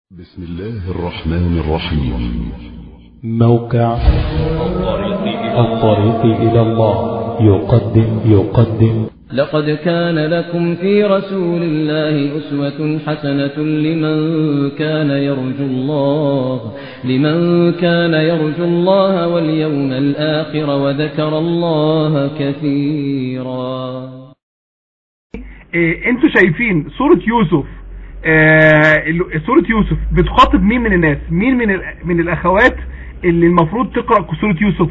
بسم الله الرحمن الرحيم موقع الطريق إلى الله يقدم يقدم لقد كان لكم في رسول الله أسوة حسنة لمن كان يرجو الله لمن كان يرجو الله واليوم الآخر وذكر الله كثيرا إيه انتوا شايفين سورة يوسف آه ال- سورة يوسف بتخاطب مين من الناس مين من ال- من الاخوات اللي المفروض تقرأ سورة يوسف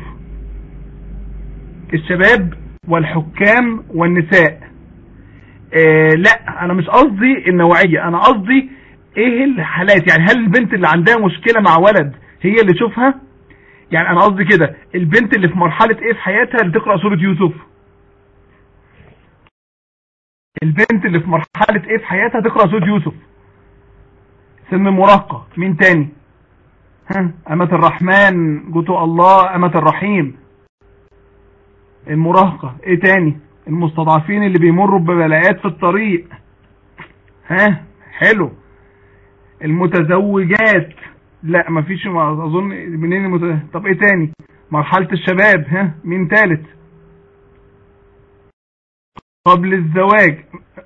الشباب والحكام والنساء آه لا انا مش قصدي النوعية انا قصدي ايه الحالات يعني هل البنت اللي عندها مشكلة مع ولد هي اللي تشوفها يعني انا قصدي كده البنت اللي في مرحلة ايه في حياتها اللي تقرأ سورة يوسف البنت اللي في مرحلة ايه في حياتها تقرأ سورة يوسف سن المراهقة مين تاني ها أمة الرحمن جوتو الله أمة الرحيم المراهقة ايه تاني المستضعفين اللي بيمروا ببلايات في الطريق ها حلو المتزوجات لا مفيش ما اظن منين المت... طب ايه تاني مرحلة الشباب ها مين تالت قبل الزواج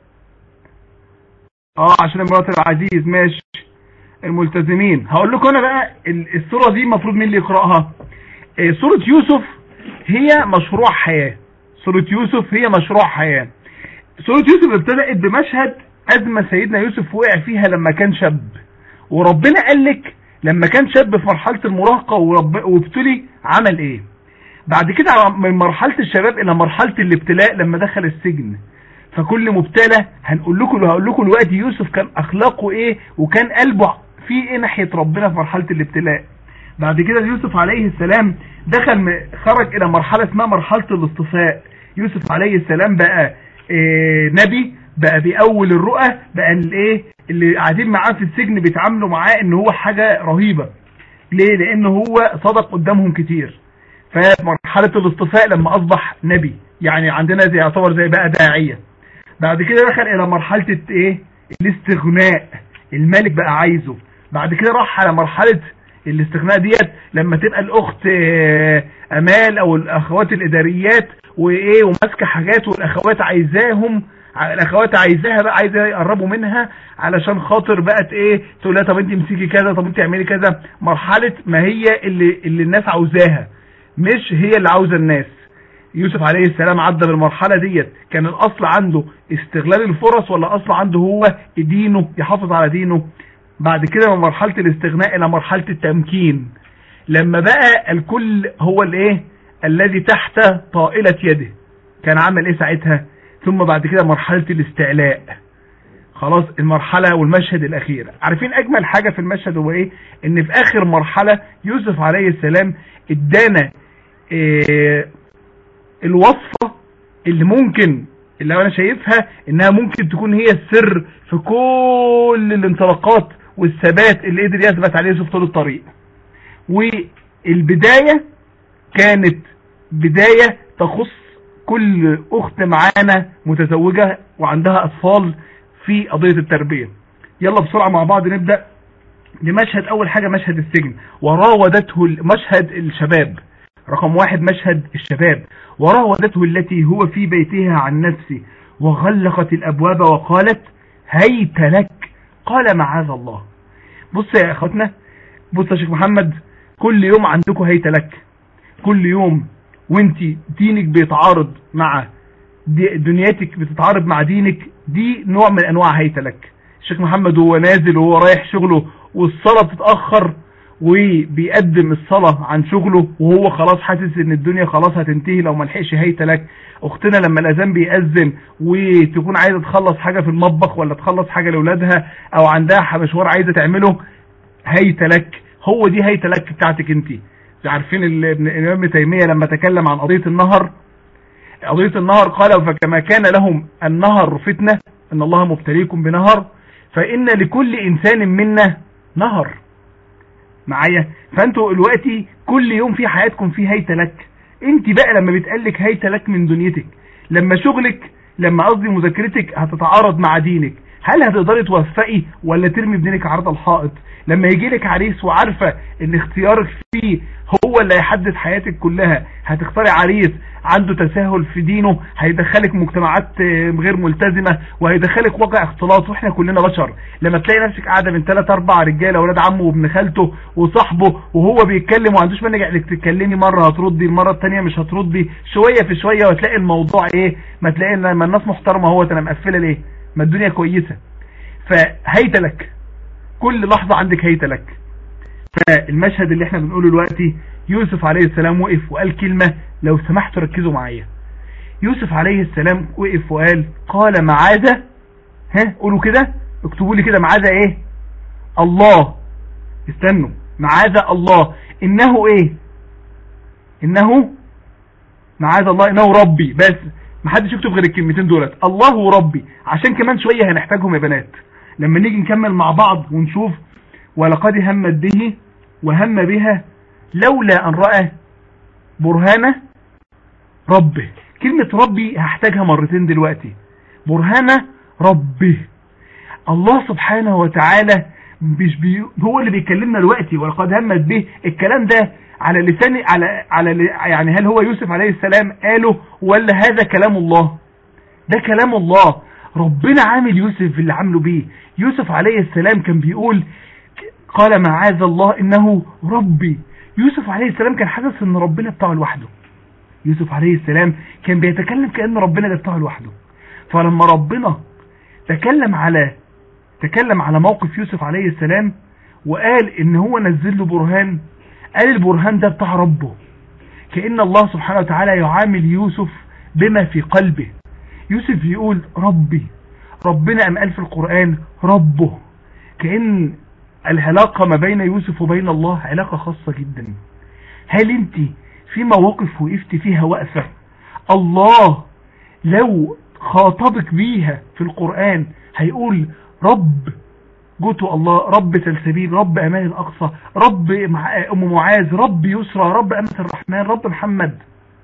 اه عشان امرأة العزيز ماشي الملتزمين هقول لكم انا بقى ال- السورة دي المفروض مين اللي يقرأها آه، سورة يوسف هي مشروع حياة سورة يوسف هي مشروع حياة سورة يوسف ابتدأت بمشهد أزمة سيدنا يوسف وقع فيها لما كان شاب وربنا قال لك لما كان شاب في مرحلة المراهقة ورب- وابتلي عمل ايه بعد كده من مرحلة الشباب الى مرحلة الابتلاء لما دخل السجن فكل مبتلى هنقول لكم هقول لكم دلوقتي يوسف كان اخلاقه ايه وكان قلبه في ايه ناحية ربنا في مرحلة الابتلاء بعد كده يوسف عليه السلام دخل م- خرج الى مرحلة اسمها مرحلة الاصطفاء يوسف عليه السلام بقى إيه نبي بقى بأول الرؤى بقى الايه اللي قاعدين معاه في السجن بيتعاملوا معاه ان هو حاجة رهيبة ليه لان هو صدق قدامهم كتير ففي مرحلة الاصطفاء لما اصبح نبي يعني عندنا زي يعتبر زي بقى داعية بعد كده دخل الى مرحلة الت- ايه الاستغناء الملك بقى عايزه بعد كده راح على مرحلة الاستغناء ديت لما تبقى الاخت آه، امال او الاخوات الاداريات وايه وماسكه حاجات والاخوات عايزاهم ع- الاخوات عايزاها بقى عايزه يقربوا منها علشان خاطر بقت ايه تقول لها طب انت امسكي كذا طب انت اعملي كذا مرحله ما هي اللي اللي الناس عاوزاها مش هي اللي عاوزه الناس يوسف عليه السلام عدى بالمرحلة ديت كان الأصل عنده استغلال الفرص ولا أصل عنده هو دينه يحافظ على دينه بعد كده من مرحلة الاستغناء إلى مرحلة التمكين لما بقى الكل هو الايه الذي تحت طائلة يده كان عمل ايه ساعتها ثم بعد كده مرحلة الاستعلاء خلاص المرحلة والمشهد الأخير عارفين أجمل حاجة في المشهد هو إيه إن في آخر مرحلة يوسف عليه السلام ادانا إيه الوصفة اللي ممكن اللي انا شايفها انها ممكن تكون هي السر في كل الانطلاقات والثبات اللي قدر يثبت عليه يوسف طول الطريق والبداية كانت بداية تخص كل اخت معانا متزوجة وعندها اطفال في قضية التربية يلا بسرعة مع بعض نبدأ لمشهد اول حاجة مشهد السجن وراودته مشهد الشباب رقم واحد مشهد الشباب وراودته التي هو في بيتها عن نفسه وغلقت الأبواب وقالت هيت لك قال معاذ الله بص يا أخوتنا بص يا شيخ محمد كل يوم عندكم هيت لك كل يوم وانت دينك بيتعارض مع دي- دنيتك بتتعارض مع دينك دي نوع من انواع هيت لك الشيخ محمد وهو نازل وهو رايح شغله والصلاة بتتأخر وبيقدم الصلاة عن شغله وهو خلاص حاسس ان الدنيا خلاص هتنتهي لو ما لحقش هيت لك اختنا لما الاذان بيأذن وتكون عايزة تخلص حاجة في المطبخ ولا تخلص حاجة لاولادها او عندها مشوار عايزة تعمله هيت لك هو دي هيت لك بتاعتك انت عارفين ال- ابن الامام ابن تيمية لما تكلم عن قضية النهر قضية النهر قال فكما كان لهم النهر فتنة ان الله مبتليكم بنهر فان لكل انسان منا نهر معايا فانتوا دلوقتي كل يوم في حياتكم في هيت لك انت بقى لما بيتقالك هيت لك من دنيتك لما شغلك لما قصدي مذاكرتك هتتعارض مع دينك هل هتقدري توفقي ولا ترمي ابنك عرض الحائط لما يجي لك عريس وعارفة ان اختيارك فيه هو اللي هيحدد حياتك كلها هتختاري عريس عنده تساهل في دينه هيدخلك مجتمعات غير ملتزمة وهيدخلك واقع اختلاط واحنا كلنا بشر لما تلاقي نفسك قاعدة من 3 4 رجاله اولاد عمه وابن خالته وصاحبه وهو بيتكلم وما عندوش مانع انك تتكلمي مره هتردي المره الثانيه مش هتردي شويه في شويه وتلاقي الموضوع ايه ما تلاقي لما الناس محترمه هو انا مقفله ليه ما الدنيا كويسه فهيت لك كل لحظه عندك هيت لك فالمشهد اللي احنا بنقوله دلوقتي يوسف عليه السلام وقف وقال كلمة لو سمحتوا ركزوا معايا يوسف عليه السلام وقف وقال قال معاذ ها قولوا كده اكتبوا لي كده معاذ ايه الله استنوا معاذ الله انه ايه انه معاذ الله انه ربي بس محدش يكتب غير الكلمتين دولت الله ربي عشان كمان شوية هنحتاجهم يا بنات لما نيجي نكمل مع بعض ونشوف ولقد همت به وهم بها لولا أن رأى برهانة ربه كلمة ربي هحتاجها مرتين دلوقتي برهانة ربه الله سبحانه وتعالى مش بي هو اللي بيكلمنا دلوقتي ولقد همت به الكلام ده على لسان على على يعني هل هو يوسف عليه السلام قاله ولا هذا كلام الله ده كلام الله ربنا عامل يوسف اللي عامله بيه يوسف عليه السلام كان بيقول قال معاذ الله انه ربي يوسف عليه السلام كان حاسس ان ربنا بتاعه لوحده يوسف عليه السلام كان بيتكلم كأن ربنا ده بتاعه لوحده فلما ربنا تكلم على تكلم على موقف يوسف عليه السلام وقال ان هو نزل له برهان قال البرهان ده بتاع ربه كأن الله سبحانه وتعالى يعامل يوسف بما في قلبه يوسف يقول ربي ربنا أم قال في القرآن ربه كأن العلاقة ما بين يوسف وبين الله علاقة خاصة جدا هل انت في مواقف وقفت فيها وقفة الله لو خاطبك بيها في القرآن هيقول رب جوتو الله رب سلسبيل رب أمان الأقصى رب أم معاذ رب يسرى رب أمة الرحمن رب محمد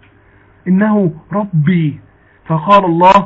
إنه ربي فقال الله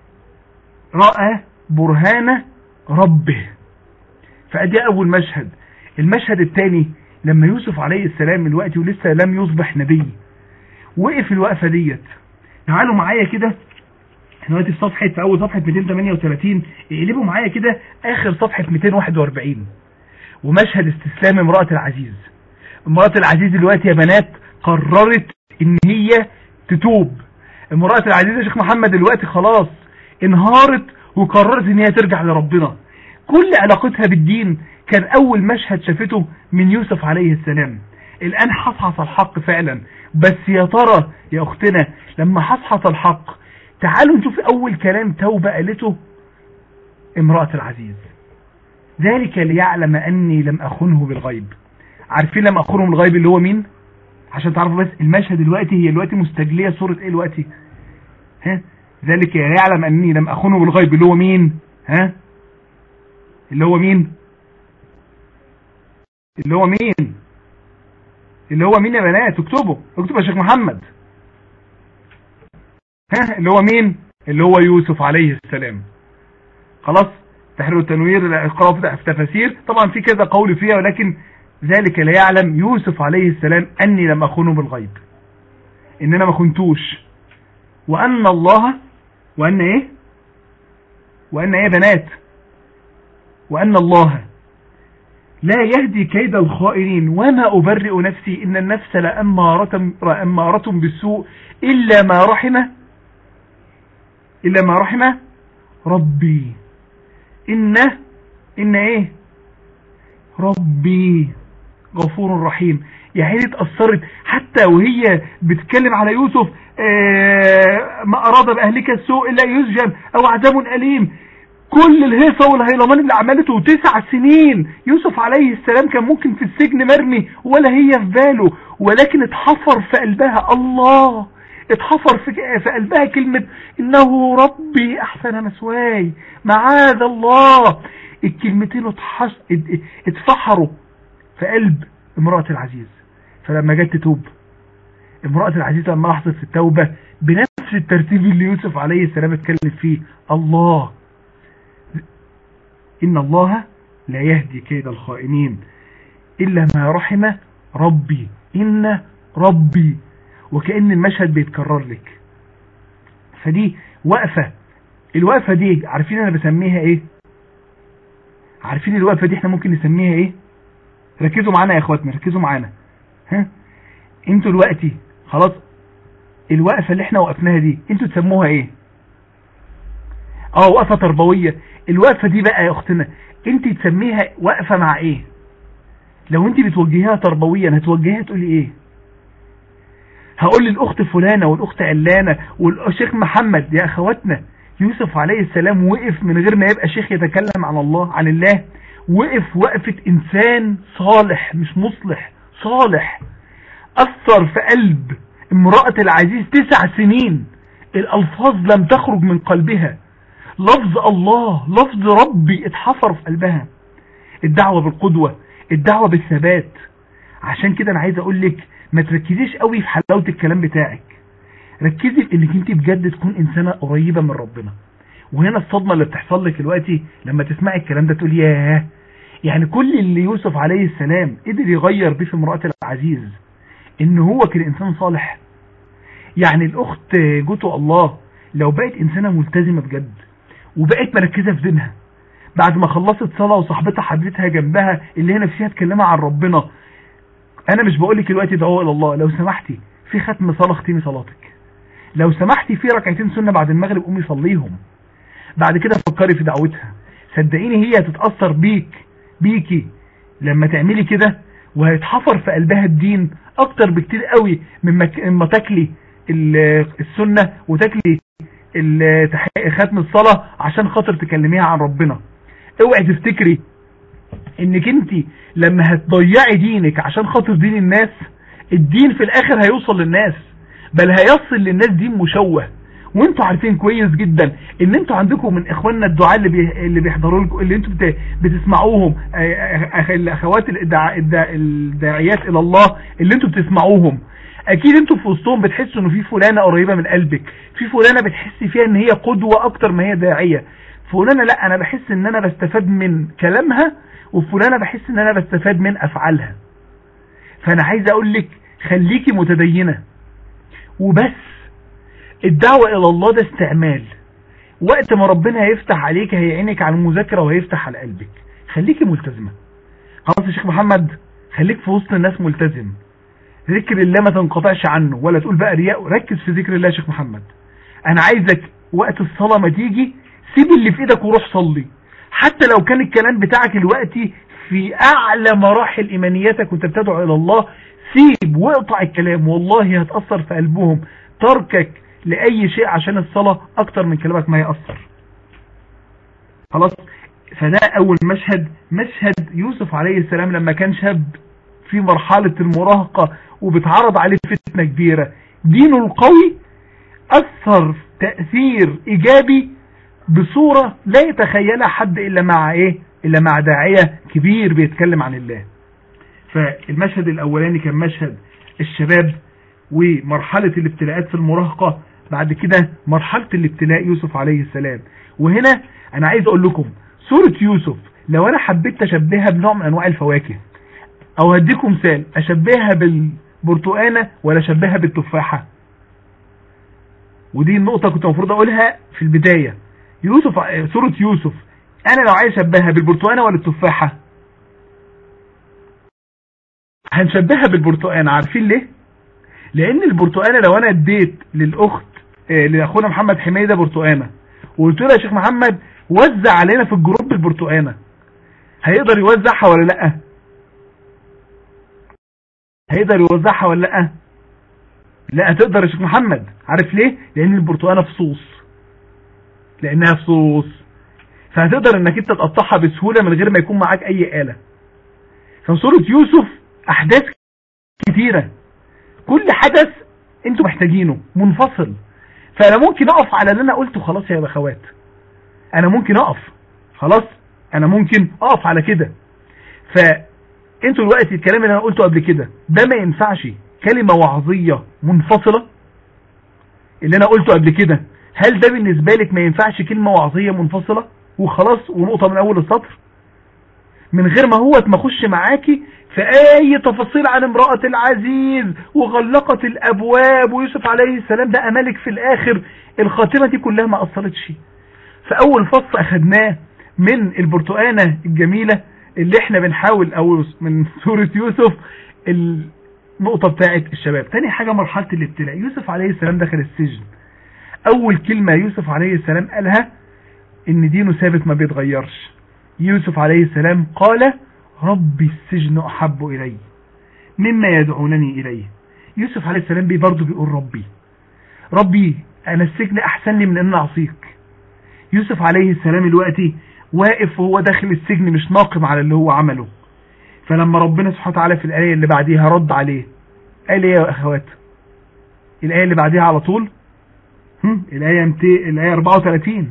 رأى برهان ربه فأدي أول مشهد المشهد الثاني لما يوسف عليه السلام الوقت ولسه لم يصبح نبي وقف الوقفة ديت تعالوا معايا كده احنا دلوقتي في صفحة في أول صفحة 238 اقلبوا معايا كده آخر صفحة 241 ومشهد استسلام امرأة العزيز امرأة العزيز دلوقتي يا بنات قررت ان هي تتوب امرأة العزيز يا شيخ محمد دلوقتي خلاص انهارت وقررت ان هي ترجع لربنا كل علاقتها بالدين كان اول مشهد شافته من يوسف عليه السلام الان حصحص الحق فعلا بس يا ترى يا اختنا لما حصحص الحق تعالوا نشوف اول كلام توبة قالته امرأة العزيز ذلك ليعلم اني لم اخنه بالغيب عارفين لم اخنه بالغيب اللي هو مين عشان تعرفوا بس المشهد دلوقتي هي دلوقتي مستجلية صورة ايه دلوقتي ها ذلك يعلم اني لم اخنه بالغيب اللي هو مين ها اللي هو مين اللي هو مين اللي هو مين يا بنات اكتبوا اكتبوا يا شيخ محمد ها اللي هو مين اللي هو يوسف عليه السلام خلاص تحرير التنوير القراءة في تفاسير طبعا في كذا قول فيها ولكن ذلك لا يعلم يوسف عليه السلام أني لم أخونه بالغيب إن أنا ما خنتوش وأن الله وأن إيه وأن إيه بنات وأن الله لا يهدي كيد الخائنين وما أبرئ نفسي إن النفس لأمارة, لأمارة بالسوء إلا ما رحم إلا ما رحم ربي إن إن إيه ربي غفور رحيم يعني اتأثرت حتى وهي بتتكلم على يوسف آه ما أراد بأهلك السوء إلا يسجن أو عذاب أليم كل الهيصة والهيلمان اللي عملته تسع سنين يوسف عليه السلام كان ممكن في السجن مرمي ولا هي في باله ولكن اتحفر في قلبها الله اتحفر في في قلبها كلمة انه ربي احسن مسواي معاذ الله الكلمتين اتفحروا في قلب امرأة العزيز فلما جت تتوب امرأة العزيز لما لحظت في التوبة بنفس الترتيب اللي يوسف عليه السلام اتكلم فيه الله إن الله لا يهدي كيد الخائنين إلا ما رحم ربي إن ربي وكأن المشهد بيتكرر لك فدي وقفة الوقفة دي عارفين أنا بسميها إيه عارفين الوقفة دي احنا ممكن نسميها إيه ركزوا معانا يا اخواتنا ركزوا معانا ها انتوا دلوقتي خلاص الوقفة اللي احنا وقفناها دي انتوا تسموها ايه اه وقفة تربوية الوقفة دي بقى يا اختنا انت تسميها وقفة مع ايه لو انت بتوجهيها تربويا هتوجهيها تقولي ايه هقول للاخت فلانة والاخت علانة والشيخ محمد يا اخواتنا يوسف عليه السلام وقف من غير ما يبقى شيخ يتكلم عن الله عن الله وقف وقفة انسان صالح مش مصلح صالح اثر في قلب امرأة العزيز تسع سنين الالفاظ لم تخرج من قلبها لفظ الله لفظ ربي اتحفر في قلبها الدعوة بالقدوة الدعوة بالثبات عشان كده انا عايز اقول لك ما تركزيش قوي في حلاوة الكلام بتاعك ركزي في انك انت بجد تكون انسانة قريبة من ربنا وهنا الصدمة اللي بتحصل لك دلوقتي لما تسمعي الكلام ده تقول ياه يعني كل اللي يوسف عليه السلام قدر يغير بيه في امرأة العزيز ان هو كان انسان صالح يعني الاخت جوتو الله لو بقت انسانة ملتزمة بجد وبقت مركزة في دينها بعد ما خلصت صلاة وصاحبتها حبيتها جنبها اللي هي نفسها تكلمها عن ربنا انا مش بقول لك دلوقتي دعوة الى الله لو سمحتي في ختم صلاة اختمي صلاتك لو سمحتي في ركعتين سنة بعد المغرب قومي صليهم بعد كده فكري في دعوتها صدقيني هي هتتأثر بيك بيكي لما تعملي كده وهيتحفر في قلبها الدين اكتر بكتير قوي مما تاكلي السنة وتاكلي ختم الصلاة عشان خاطر تكلميها عن ربنا اوعي تفتكري انك انت لما هتضيعي دينك عشان خاطر دين الناس الدين في الاخر هيوصل للناس بل هيصل للناس دين مشوه وانتوا عارفين كويس جدا ان انتوا عندكم من اخواننا الدعاء اللي بي... اللي بيحضروا لكم اللي انتوا بت... بتسمعوهم الاخوات الدع... الدع... الداعيات الى الله اللي انتوا بتسمعوهم اكيد انتوا في وسطهم بتحسوا انه في فلانه قريبه من قلبك في فلانه بتحسي فيها ان هي قدوه اكتر ما هي داعيه فلانه لا انا بحس ان انا بستفاد من كلامها وفلانه بحس ان انا بستفاد من افعالها فانا عايز اقول لك خليكي متدينه وبس الدعوة الى الله ده استعمال وقت ما ربنا هيفتح عليك هيعينك على المذاكرة وهيفتح على قلبك خليكي ملتزمة خلاص يا شيخ محمد خليك في وسط الناس ملتزم ذكر الله ما تنقطعش عنه ولا تقول بقى رياء ركز في ذكر الله يا شيخ محمد انا عايزك وقت الصلاة ما تيجي سيب اللي في ايدك وروح صلي حتى لو كان الكلام بتاعك الوقتي في اعلى مراحل ايمانياتك وانت بتدعو الى الله سيب واقطع الكلام والله هتأثر في قلبهم تركك لأي شيء عشان الصلاة أكتر من كلامك ما يأثر خلاص فده أول مشهد مشهد يوسف عليه السلام لما كان شاب في مرحلة المراهقة وبتعرض عليه فتنة كبيرة دينه القوي أثر تأثير إيجابي بصورة لا يتخيلها حد إلا مع إيه إلا مع داعية كبير بيتكلم عن الله فالمشهد الأولاني كان مشهد الشباب ومرحلة الابتلاءات في المراهقة بعد كده مرحلة الابتلاء يوسف عليه السلام وهنا انا عايز اقول لكم سورة يوسف لو انا حبيت اشبهها بنوع من انواع الفواكه او هديكم مثال اشبهها بالبرتقانة ولا اشبهها بالتفاحة ودي النقطة كنت المفروض اقولها في البداية يوسف سورة يوسف انا لو عايز اشبهها بالبرتقانة ولا التفاحة هنشبهها بالبرتقانة عارفين ليه لان البرتقانه لو انا اديت للاخت آه لاخونا محمد حميده برتقانه وقلت له يا شيخ محمد وزع علينا في الجروب البرتقانه هيقدر يوزعها ولا لا هيقدر يوزعها ولا لا لا هتقدر يا شيخ محمد عارف ليه لان البرتقانه فصوص لانها فصوص فهتقدر انك انت تقطعها بسهوله من غير ما يكون معاك اي اله فسوره يوسف احداث كتيره كل حدث انتوا محتاجينه منفصل فانا ممكن اقف على اللي انا قلته خلاص يا بخوات انا ممكن اقف خلاص انا ممكن اقف على كده فانتوا دلوقتي الكلام اللي انا قلته قبل كده ده ما ينفعش كلمة وعظية منفصلة اللي انا قلته قبل كده هل ده بالنسبة لك ما ينفعش كلمة وعظية منفصلة وخلاص ونقطة من اول السطر من غير ما هو ما اخش معاكي في اي تفاصيل عن امرأة العزيز وغلقت الابواب ويوسف عليه السلام ده امالك في الاخر الخاتمة دي كلها ما اثرتش فاول فصل اخدناه من البرتقانة الجميلة اللي احنا بنحاول او من سورة يوسف النقطة بتاعت الشباب تاني حاجة مرحلة الابتلاء يوسف عليه السلام دخل السجن اول كلمة يوسف عليه السلام قالها ان دينه ثابت ما بيتغيرش يوسف عليه السلام قال ربي السجن احب الي مما يدعونني اليه يوسف عليه السلام بي برضه بيقول ربي ربي انا السجن احسن لي من ان اعصيك يوسف عليه السلام دلوقتي واقف وهو داخل السجن مش ناقم على اللي هو عمله فلما ربنا سبحانه وتعالى في الآية اللي بعديها رد عليه قال ايه يا اخوات الآية اللي بعديها على طول هم؟ الآية 200 الآية 34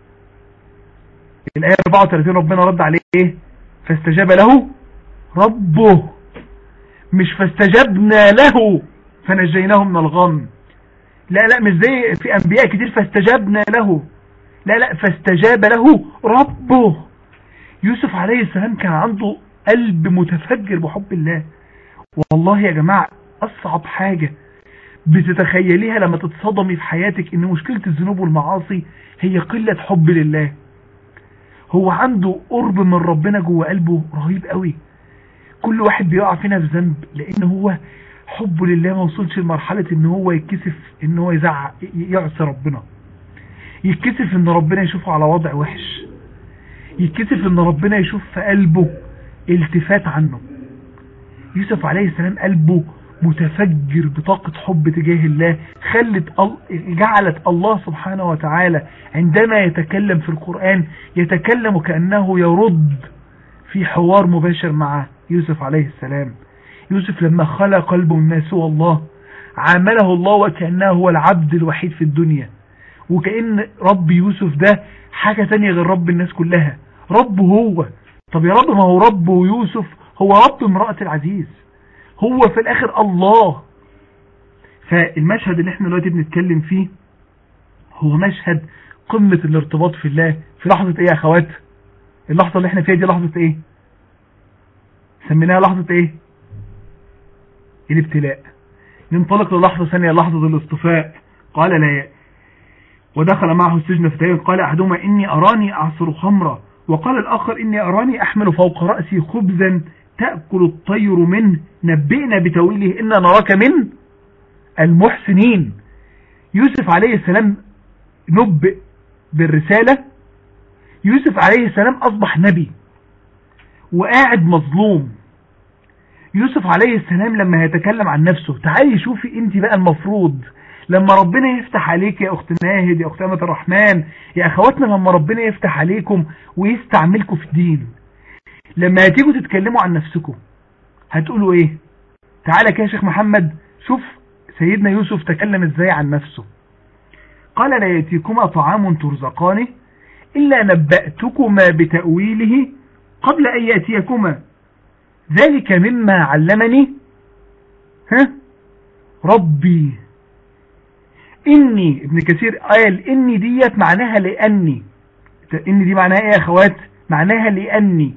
الآية 34 ربنا رد عليه ايه فاستجاب له ربه مش فاستجبنا له فنجيناه من الغم لا لا مش زي في انبياء كتير فاستجبنا له لا لا فاستجاب له ربه يوسف عليه السلام كان عنده قلب متفجر بحب الله والله يا جماعة أصعب حاجة بتتخيليها لما تتصدمي في حياتك ان مشكلة الذنوب والمعاصي هي قلة حب لله هو عنده قرب من ربنا جوه قلبه رهيب قوي كل واحد بيقع فينا في ذنب لان هو حبه لله ما وصلش لمرحلة ان هو يتكسف ان هو يزعق يعصي ربنا يتكسف ان ربنا يشوفه على وضع وحش يتكسف ان ربنا يشوف في قلبه التفات عنه يوسف عليه السلام قلبه متفجر بطاقة حب تجاه الله خلت جعلت الله سبحانه وتعالى عندما يتكلم في القرآن يتكلم كأنه يرد في حوار مباشر مع يوسف عليه السلام يوسف لما خلق قلبه مما سوى الله عامله الله وكأنه هو العبد الوحيد في الدنيا وكأن رب يوسف ده حاجة تانية غير رب الناس كلها رب هو طب يا رب ما هو رب يوسف هو رب امرأة العزيز هو في الاخر الله فالمشهد اللي احنا دلوقتي بنتكلم فيه هو مشهد قمة الارتباط في الله في لحظة ايه يا اخوات اللحظة اللي احنا فيها دي لحظة ايه سميناها لحظة ايه الابتلاء ننطلق للحظة ثانية لحظة الاصطفاء قال لا ودخل معه السجن فتيان قال أحدهما إني أراني أعصر خمرا وقال الآخر إني أراني أحمل فوق رأسي خبزا تأكل الطير منه نبئنا بتويله إنا نراك من المحسنين يوسف عليه السلام نبئ بالرسالة يوسف عليه السلام أصبح نبي وقاعد مظلوم يوسف عليه السلام لما يتكلم عن نفسه تعالي شوفي انت بقى المفروض لما ربنا يفتح عليك يا اخت ناهد يا اخت امة الرحمن يا اخواتنا لما ربنا يفتح عليكم ويستعملكم في الدين لما هتيجوا تتكلموا عن نفسكم هتقولوا ايه تعالى كده يا شيخ محمد شوف سيدنا يوسف تكلم ازاي عن نفسه قال لا يأتيكما طعام ترزقانه إلا نبأتكما بتأويله قبل أن يأتيكما ذلك مما علمني ها ربي إني ابن كثير قال إني ديت معناها لأني إني دي معناها إيه يا أخوات معناها لأني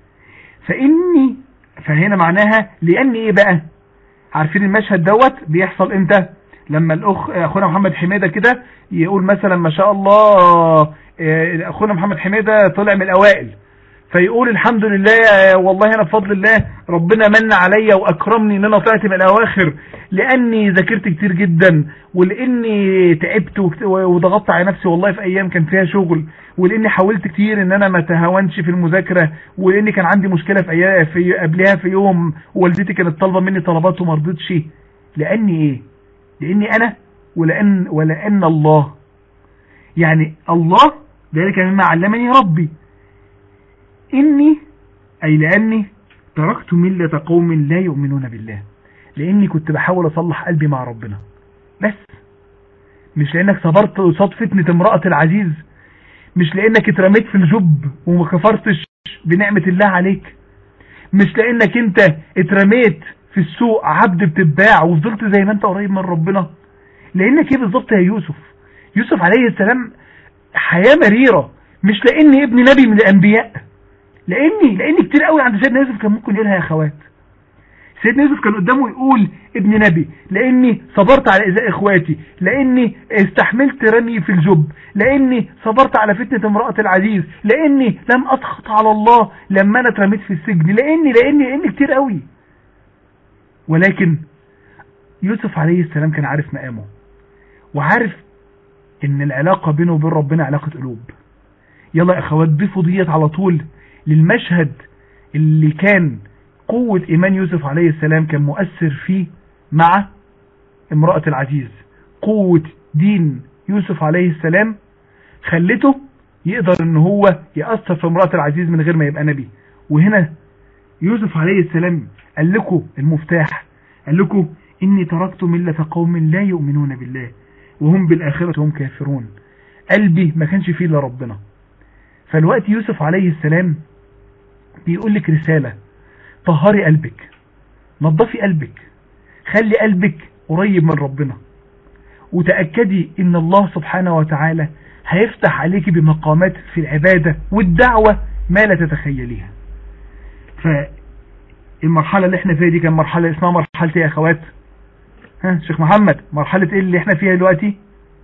فإني فهنا معناها لأني إيه بقى عارفين المشهد دوت بيحصل إمتى لما الأخ أخونا محمد حميدة كده يقول مثلا ما شاء الله أخونا محمد حميدة طلع من الأوائل فيقول الحمد لله والله أنا بفضل الله ربنا من عليا وأكرمني إن أنا طلعت من الأواخر لأني ذاكرت كتير جدا ولأني تعبت وضغطت على نفسي والله في أيام كان فيها شغل ولأني حاولت كتير إن أنا ما تهاونش في المذاكرة ولأني كان عندي مشكلة في, أيام في قبلها في يوم والدتي كانت طالبة مني طلبات وما رضيتش لأني إيه لأني أنا ولأن, ولأن الله يعني الله ذلك مما علمني ربي إني أي لأني تركت ملة قوم لا يؤمنون بالله لأني كنت بحاول أصلح قلبي مع ربنا بس مش لأنك صبرت قصاد فتنة امرأة العزيز مش لأنك اترميت في الجب وما كفرتش بنعمة الله عليك مش لأنك انت اترميت في السوق عبد بتتباع وفضلت زي ما انت قريب من ربنا لأنك ايه بالظبط يا يوسف يوسف عليه السلام حياة مريرة مش لاني ابن نبي من الانبياء لاني لاني كتير قوي عند سيدنا يوسف كان ممكن يقولها يا اخوات سيدنا يوسف كان قدامه يقول ابن نبي لاني صبرت على ايذاء اخواتي لاني استحملت رمي في الجب لاني صبرت على فتنة امرأة العزيز لاني لم اسخط على الله لما انا اترميت في السجن لاني لاني لاني كتير قوي ولكن يوسف عليه السلام كان عارف مقامه وعارف ان العلاقة بينه وبين ربنا علاقة قلوب يلا يا اخوات ضيفوا ديت على طول للمشهد اللي كان قوة ايمان يوسف عليه السلام كان مؤثر فيه مع امرأة العزيز قوة دين يوسف عليه السلام خلته يقدر ان هو يأثر في امرأة العزيز من غير ما يبقى نبي وهنا يوسف عليه السلام قال لكم المفتاح قال لكم إني تركت ملة قوم لا يؤمنون بالله وهم بالآخرة هم كافرون قلبي ما كانش فيه إلا ربنا فالوقت يوسف عليه السلام بيقول لك رسالة طهري قلبك نظفي قلبك خلي قلبك قريب من ربنا وتأكدي إن الله سبحانه وتعالى هيفتح عليك بمقامات في العبادة والدعوة ما لا تتخيليها فالمرحلة اللي احنا فيها دي كان مرحلة اسمها مرحلة ايه يا اخوات ها شيخ محمد مرحلة ايه اللي احنا فيها دلوقتي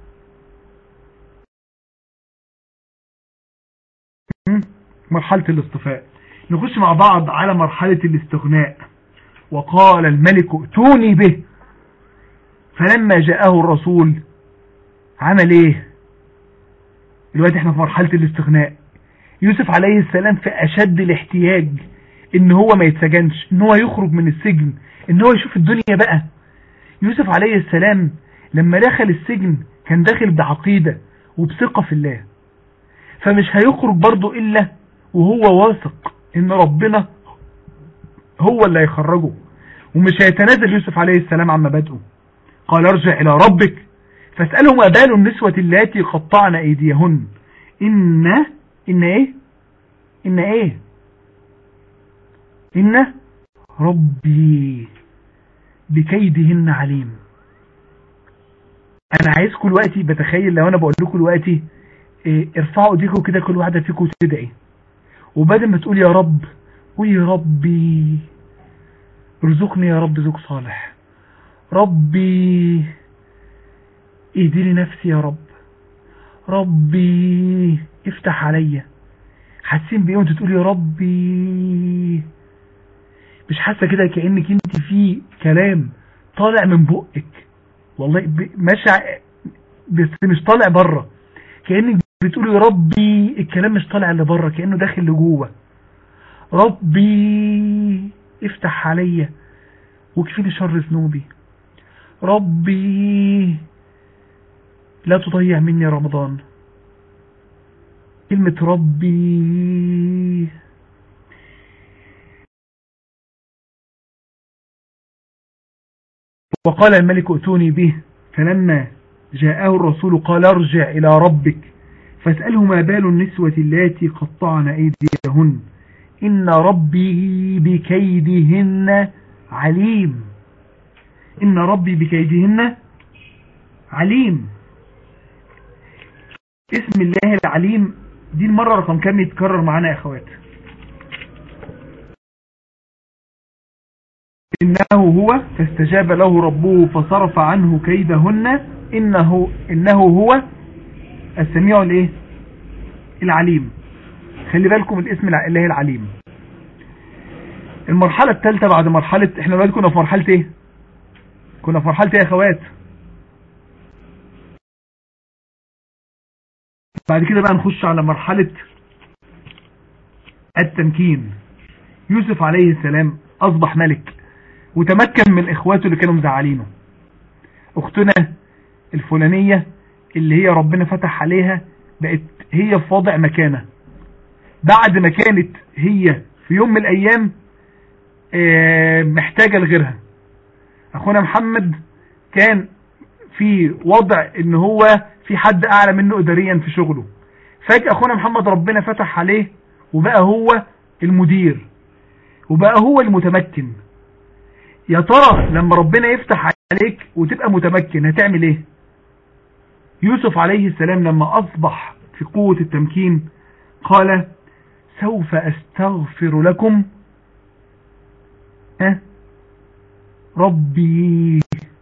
مرحلة الاصطفاء نخش مع بعض على مرحلة الاستغناء وقال الملك ائتوني به فلما جاءه الرسول عمل ايه دلوقتي احنا في مرحلة الاستغناء يوسف عليه السلام في اشد الاحتياج ان هو ما يتسجنش ان هو يخرج من السجن ان هو يشوف الدنيا بقى يوسف عليه السلام لما دخل السجن كان داخل بعقيدة وبثقة في الله فمش هيخرج برضه الا وهو واثق ان ربنا هو اللي هيخرجه ومش هيتنازل يوسف عليه السلام عن مبادئه قال ارجع الى ربك فاسأله ما بال النسوة اللاتي قطعن ايديهن ان ان ايه ان ايه ان ربي بكيدهن عليم انا عايزكم دلوقتي بتخيل لو انا بقول لكم دلوقتي إيه ارفعوا ايديكم كده كل واحده فيكم تدعي وبدل ما تقول يا رب قول يا ربي ارزقني يا رب زوج صالح ربي اهدي نفسي يا رب ربي افتح عليا حاسين بايه وانت تقول يا ربي مش حاسه كده كانك انت في كلام طالع من بقك والله ماشي بس مش طالع بره كانك بتقول يا ربي الكلام مش طالع لبره كانه داخل لجوه ربي افتح عليا وكفيني شر ذنوبي ربي لا تضيع مني رمضان كلمة ربي وقال الملك ائتوني به فلما جاءه الرسول قال ارجع إلى ربك فاسأله ما بال النسوة اللاتي قطعن أيديهن إن ربي بكيدهن عليم إن ربي بكيدهن عليم اسم الله العليم دي المرة رقم كام يتكرر معانا يا أخوات إنه هو فاستجاب له ربه فصرف عنه كيدهن إنه, إنه هو السميع الايه العليم خلي بالكم الاسم الله العليم المرحلة الثالثة بعد مرحلة احنا دلوقتي كنا في مرحلة ايه كنا في مرحلة ايه يا اخوات بعد كده بقى نخش على مرحلة التمكين يوسف عليه السلام اصبح ملك وتمكن من اخواته اللي كانوا مزعلينه اختنا الفلانية اللي هي ربنا فتح عليها بقت هي في وضع مكانة بعد ما كانت هي في يوم من الايام محتاجة لغيرها اخونا محمد كان في وضع ان هو في حد اعلى منه اداريا في شغله فجأة اخونا محمد ربنا فتح عليه وبقى هو المدير وبقى هو المتمكن يا ترى لما ربنا يفتح عليك وتبقى متمكن هتعمل ايه يوسف عليه السلام لما اصبح في قوة التمكين قال سوف أستغفر لكم أه ربي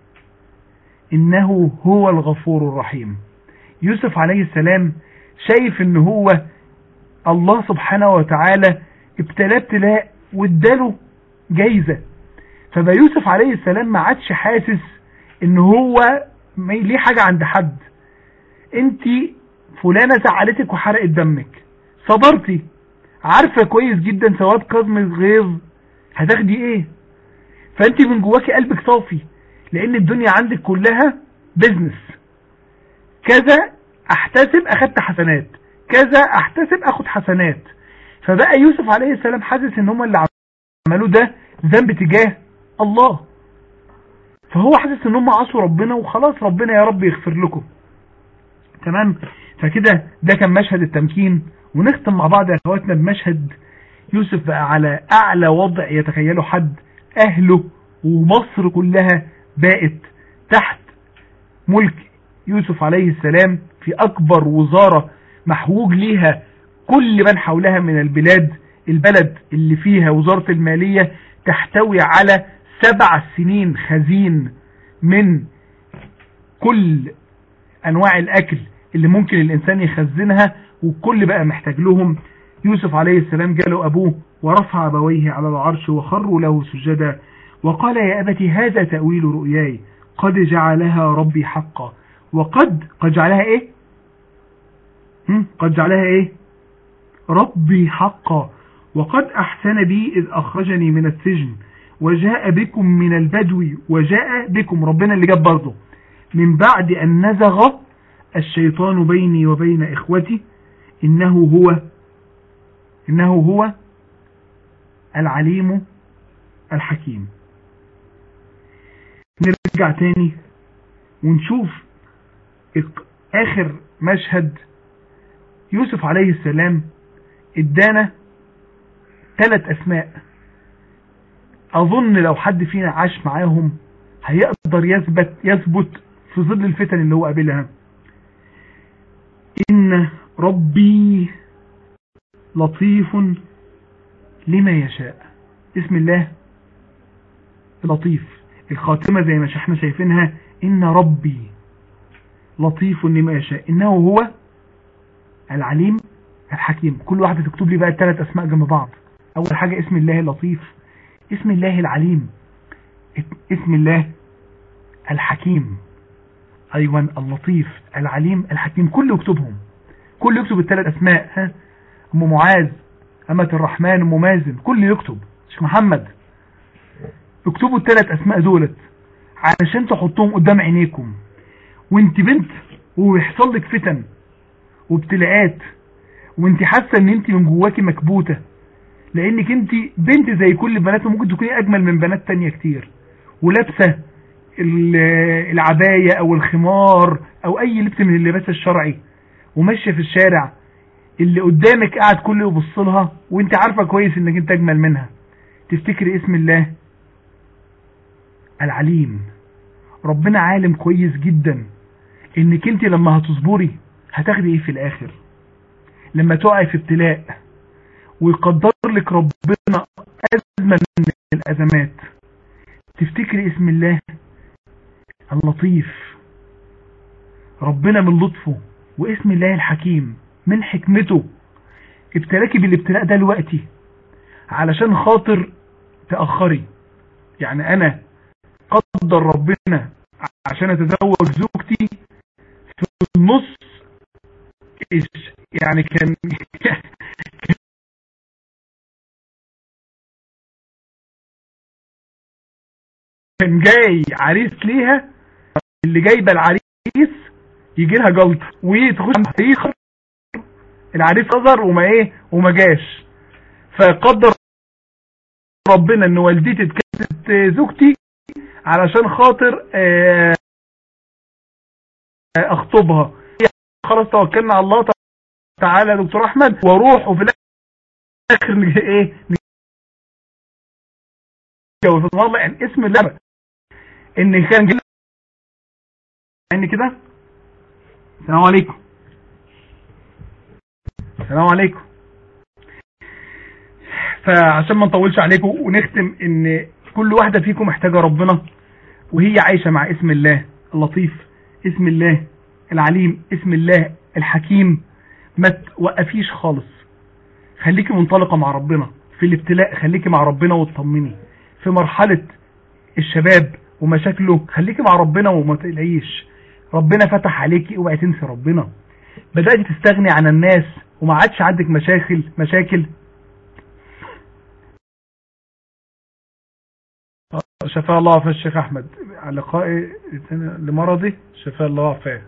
إنه هو الغفور الرحيم يوسف عليه السلام شايف ان هو الله سبحانه وتعالى ابتلاه ابتلاء واداله جايزة فبقى يوسف عليه السلام ما عادش حاسس ان هو ليه حاجة عند حد انت فلانة زعلتك وحرقت دمك صبرتي عارفة كويس جدا سواد كظم الغيظ هتاخدي ايه فانت من جواكي قلبك صافي لان الدنيا عندك كلها بزنس كذا احتسب اخدت حسنات كذا احتسب اخد حسنات فبقى يوسف عليه السلام حاسس ان هم اللي عملوه ده ذنب تجاه الله فهو حاسس ان هم عصوا ربنا وخلاص ربنا يا رب يغفر لكم تمام فكده ده كان مشهد التمكين ونختم مع بعض يا اخواتنا بمشهد يوسف بقى على اعلى وضع يتخيله حد اهله ومصر كلها بقت تحت ملك يوسف عليه السلام في اكبر وزارة محوج ليها كل من حولها من البلاد البلد اللي فيها وزارة المالية تحتوي على سبع سنين خزين من كل انواع الاكل اللي ممكن الانسان يخزنها وكل بقى محتاج لهم يوسف عليه السلام جاله ابوه ورفع ابويه على العرش وخروا له سجدا وقال يا ابتي هذا تأويل رؤياي قد جعلها ربي حقا وقد قد جعلها ايه هم؟ قد جعلها ايه ربي حقا وقد احسن بي اذ اخرجني من السجن وجاء بكم من البدو وجاء بكم ربنا اللي جاب برضه من بعد ان نزغ الشيطان بيني وبين اخوتي انه هو انه هو العليم الحكيم نرجع تاني ونشوف اخر مشهد يوسف عليه السلام ادانا ثلاث اسماء اظن لو حد فينا عاش معاهم هيقدر يثبت يثبت في ظل الفتن اللي هو قابلها ان ربي لطيف لما يشاء اسم الله لطيف الخاتمة زي ما احنا شايفينها ان ربي لطيف لما يشاء انه هو العليم الحكيم كل واحدة تكتب لي بقى الثلاث اسماء جنب بعض اول حاجة اسم الله اللطيف اسم الله العليم اسم الله الحكيم ايوه اللطيف العليم الحكيم كل يكتبهم كل يكتب الثلاث اسماء ها ام معاذ امة الرحمن ام مازن كل يكتب شيخ محمد اكتبوا الثلاث اسماء دولت علشان تحطوهم قدام عينيكم وانت بنت ويحصل لك فتن وابتلاءات وانت حاسه ان انت من جواكي مكبوته لانك انت بنت زي كل البنات وممكن تكوني اجمل من بنات تانية كتير ولابسه العباية او الخمار او اي لبس من اللباس الشرعي وماشيه في الشارع اللي قدامك قاعد كله يبص لها وانت عارفه كويس انك انت اجمل منها تفتكري اسم الله العليم ربنا عالم كويس جدا انك انت لما هتصبري هتاخدي ايه في الاخر لما تقعي في ابتلاء ويقدر لك ربنا ازمه من الازمات تفتكري اسم الله اللطيف ربنا من لطفه واسم الله الحكيم من حكمته ابتلاكي بالابتلاء ده دلوقتي علشان خاطر تأخري يعني انا قدر ربنا عشان اتزوج زوجتي في النص ايش يعني كان كان جاي عريس ليها اللي جايبه العريس يجي لها جلط وتخش تاريخ العريس نظر وما ايه وما جاش فقدر ربنا ان والدتي اتكلمت زوجتي علشان خاطر اخطبها خلاص توكلنا على الله تعالى يا دكتور احمد واروح وفي الاخر نجي ايه نتجوز والله يعني اسم اللعبه ان كان جل... يعني كده السلام عليكم السلام عليكم فعشان ما نطولش عليكم ونختم ان كل واحدة فيكم محتاجة ربنا وهي عايشة مع اسم الله اللطيف اسم الله العليم اسم الله الحكيم ما توقفيش خالص خليكي منطلقة مع ربنا في الابتلاء خليكي مع ربنا وتطمني في مرحلة الشباب ومشاكله خليكي مع ربنا وما تقلقيش ربنا فتح عليكي اوعي تنسي ربنا بدأت تستغني عن الناس وما عادش عندك مشاكل مشاكل شفاء الله عافية الشيخ احمد على لقائي لمرضي شفاء الله عافية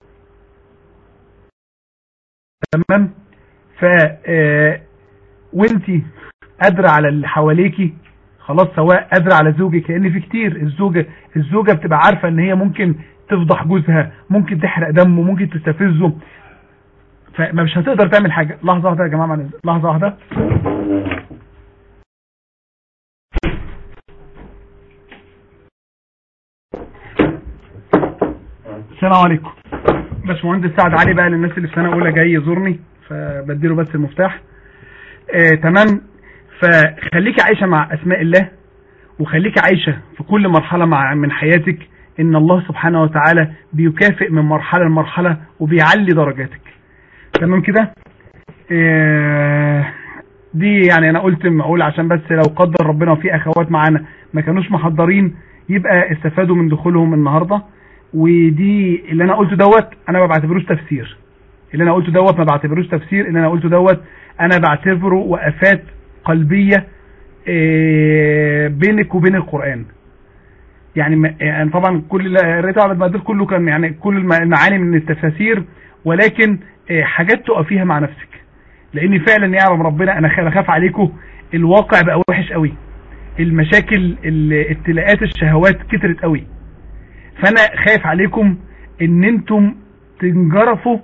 تمام ف آه، وانتي قادرة على اللي حواليكي خلاص سواء قادرة على زوجك لان في كتير الزوجة الزوجة بتبقى عارفة ان هي ممكن تفضح جوزها ممكن تحرق دمه ممكن تستفزه فما مش هتقدر تعمل حاجة لحظة واحدة يا جماعة معلش. لحظة واحدة السلام عليكم باشمهندس سعد علي بقى للناس اللي في سنه اولى جاي يزورني فبديله بس المفتاح آه تمام فخليكي عايشه مع اسماء الله وخليكي عايشه في كل مرحله مع من حياتك ان الله سبحانه وتعالى بيكافئ من مرحله لمرحله وبيعلي درجاتك تمام كده آه دي يعني انا قلت معقول عشان بس لو قدر ربنا وفي اخوات معانا ما كانوش محضرين يبقى استفادوا من دخولهم النهارده ودي اللي انا قلته دوت انا ما بعتبروش تفسير اللي انا قلته دوت ما بعتبروش تفسير اللي انا قلته دوت انا بعتبره وقفات قلبية آه، بينك وبين القرآن يعني ما- يعني طبعا كل اللي قريته على المدار كله كان يعني كل الم- المعاني من التفاسير ولكن آه، حاجات تقفيها مع نفسك لان فعلا يعلم ربنا انا خ- أنا خاف عليكم الواقع بقى وحش قوي المشاكل الابتلاءات الشهوات كترت قوي فانا خايف عليكم ان انتم تنجرفوا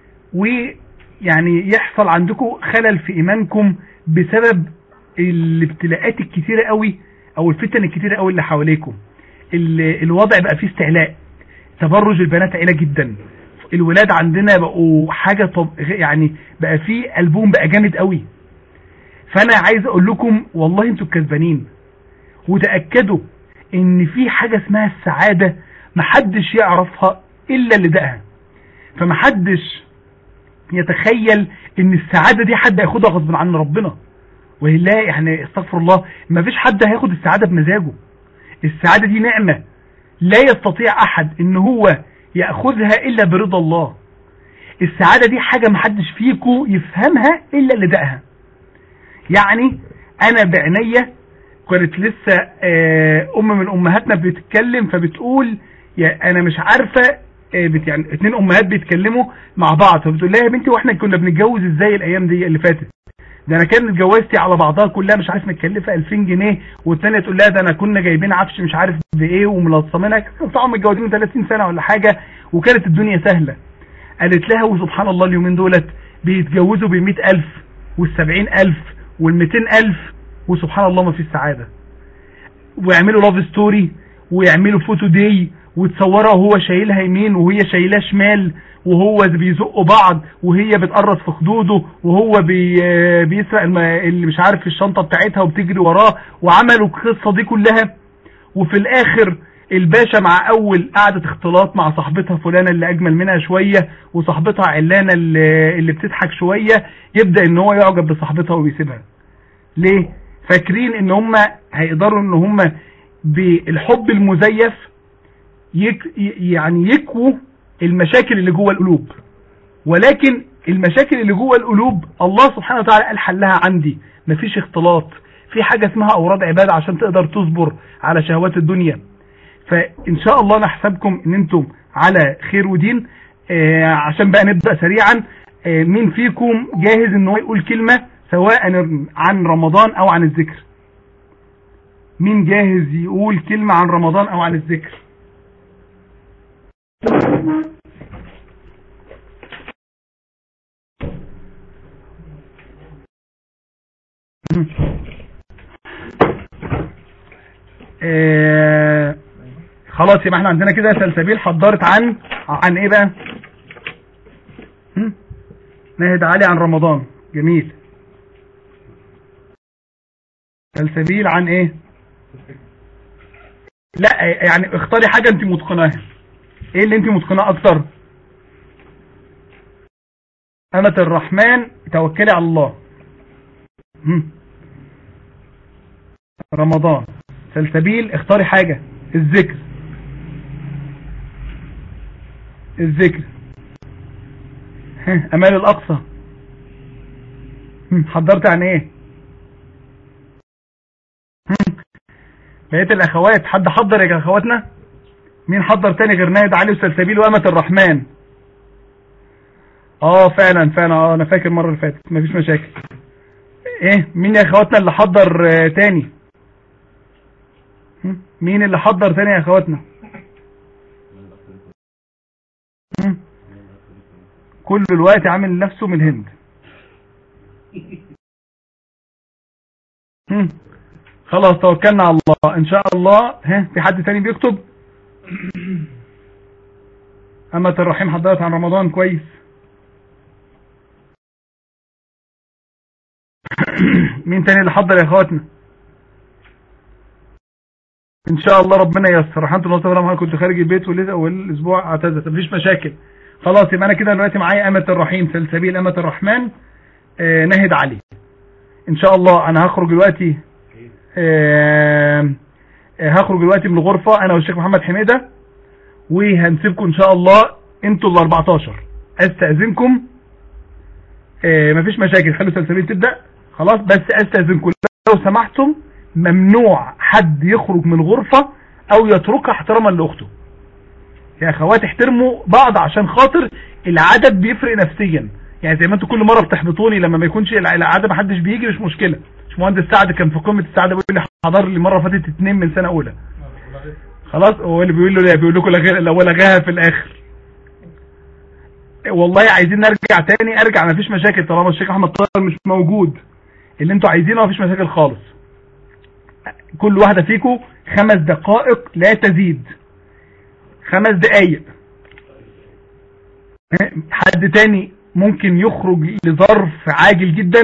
ويعني يحصل عندكم خلل في ايمانكم بسبب الابتلاءات الكتيرة قوي او الفتن الكتيرة قوي اللي حواليكم ال- الوضع بقى فيه استعلاء تبرج البنات عيلة جدا الولاد عندنا بقوا حاجة طب يعني بقى فيه قلبهم بقى جامد قوي فانا عايز اقول لكم والله انتوا الكسبانين وتأكدوا ان في حاجة اسمها السعادة محدش يعرفها الا اللي دقها فمحدش يتخيل ان السعادة دي حد هياخدها غصب عن ربنا ولا يعني استغفر الله ما فيش حد هياخد السعادة بمزاجه السعادة دي نعمة لا يستطيع احد ان هو يأخذها الا برضا الله السعادة دي حاجة محدش فيكو يفهمها الا اللي دقها يعني انا بعنية كانت لسه آه، ام من امهاتنا بتتكلم فبتقول يا انا مش عارفه آه، بت يعني اتنين امهات بيتكلموا مع بعض فبتقول لها يا بنتي واحنا كنا بنتجوز ازاي الايام دي اللي فاتت ده انا كانت جوازتي على بعضها كلها مش عارف متكلفه 2000 جنيه والثانيه تقول لها ده انا كنا جايبين عفش مش عارف بايه وملصمينها كانوا طبعا متجوزين من 30 سنه ولا حاجه وكانت الدنيا سهله قالت لها وسبحان الله اليومين دولت بيتجوزوا ب 100000 وال 70000 وال 200000 وسبحان الله ما فيش سعاده ويعملوا لاف ستوري ويعملوا فوتو داي وتصورها وهو شايلها يمين وهي شايلاه شمال وهو بيزقوا بعض وهي بتقرص في خدوده وهو بي بيسرق الم- اللي مش عارف في الشنطة بتاعتها وبتجري وراه وعملوا القصة دي كلها وفي الاخر الباشا مع اول قعدة اختلاط مع صاحبتها فلانة اللي اجمل منها شوية وصاحبتها علانة اللي, اللي بتضحك شوية يبدأ ان هو يعجب بصاحبتها ويسيبها ليه فاكرين ان هم هيقدروا ان هم بالحب المزيف يك يعني يكووا المشاكل اللي جوه القلوب ولكن المشاكل اللي جوه القلوب الله سبحانه وتعالى قال حلها عندي مفيش اختلاط في حاجة اسمها اوراد عبادة عشان تقدر تصبر على شهوات الدنيا فان شاء الله نحسبكم ان انتم على خير ودين آه عشان بقى نبدأ سريعا آه مين فيكم جاهز ان هو يقول كلمة سواء عن رمضان او عن الذكر مين جاهز يقول كلمة عن رمضان او عن الذكر آه خلاص يبقى احنا عندنا كده سلسبيل حضرت عن عن ايه بقى هم؟ ناهد علي عن رمضان جميل سلسبيل عن ايه لا يعني اختاري حاجة انت متقناها ايه اللي انت متقناه اكتر أمة الرحمن توكلي على الله هم. رمضان سلسبيل اختاري حاجة الذكر الذكر ها، أمال الأقصى هم، حضرت عن ايه هم. بقيت الأخوات حد حضر يا أخواتنا مين حضر تاني غير نايد علي وسلسبيل وأمة الرحمن اه فعلا فعلا اه انا فاكر المره اللي فاتت مفيش مشاكل ايه مين يا اخواتنا اللي حضر آه، تاني هم؟ مين اللي حضر تاني يا اخواتنا هم؟ كل الوقت عامل نفسه من الهند هم؟ خلاص توكلنا على الله ان شاء الله ها في حد تاني بيكتب أمة الرحيم حضرت عن رمضان كويس مين تاني اللي حضر يا اخواتنا ان شاء الله ربنا ييسر رحمت الله تعالى ما كنت خارج البيت والليل- والاسبوع اعتذرت مفيش مشاكل خلاص يبقى انا كده دلوقتي معايا امة الرحيم سلسبيل امة الرحمن آه نهد علي ان شاء الله انا هخرج دلوقتي آه آه، هخرج دلوقتي من الغرفة انا والشيخ محمد حميدة وهنسيبكم ان شاء الله انتوا ال 14 استاذنكم آه، مفيش مشاكل خلوا سلسبيل تبدأ خلاص بس استاذنكم لو سمحتم ممنوع حد يخرج من الغرفة او يتركها احتراما لاخته يا اخوات احترموا بعض عشان خاطر العدد بيفرق نفسيا يعني زي ما انتوا كل مرة بتحبطوني لما ما يكونش الع- العدد ما حدش بيجي مش مشكلة مش مهندس سعد كان في قمة السعادة بيقول لي حضر لي مرة فاتت اتنين من سنة اولى خلاص هو اللي بيقول له لا بيقول لكم لغا- لو لغاها في الاخر والله عايزين نرجع تاني ارجع مفيش مشاكل طالما الشيخ احمد طاهر مش موجود اللي انتوا عايزينه مفيش مشاكل خالص كل واحدة فيكم خمس دقائق لا تزيد خمس دقايق ها، حد تاني ممكن يخرج لظرف عاجل جدا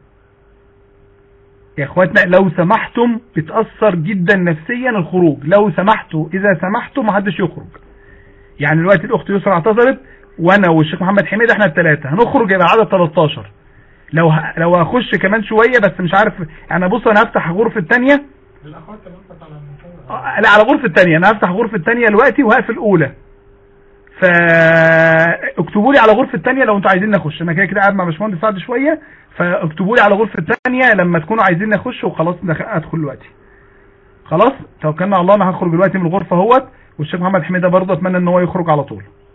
يا اخواتنا لو سمحتم بتأثر جدا نفسيا الخروج لو سمحتوا اذا سمحتوا محدش يخرج يعني دلوقتي الاخت يسرا اعتذرت وانا والشيخ محمد حميد احنا الثلاثه هنخرج يبقى عدد 13 لو ه... لو هخش كمان شويه بس مش عارف يعني بص انا هفتح غرفه الثانيه لا على غرفه الثانيه انا هفتح غرفه الثانيه دلوقتي وهقفل الاولى فاكتبوا لي على غرفه الثانيه لو انتوا عايزين نخش انا كده كده قاعد مع باشمهندس سعد شويه فاكتبوا لي على غرفه الثانيه لما تكونوا عايزين نخش وخلاص دخ- ادخل دلوقتي خلاص توكلنا على الله انا هخرج دلوقتي من الغرفه اهوت والشيخ محمد حميده برضه اتمنى ان هو يخرج على طول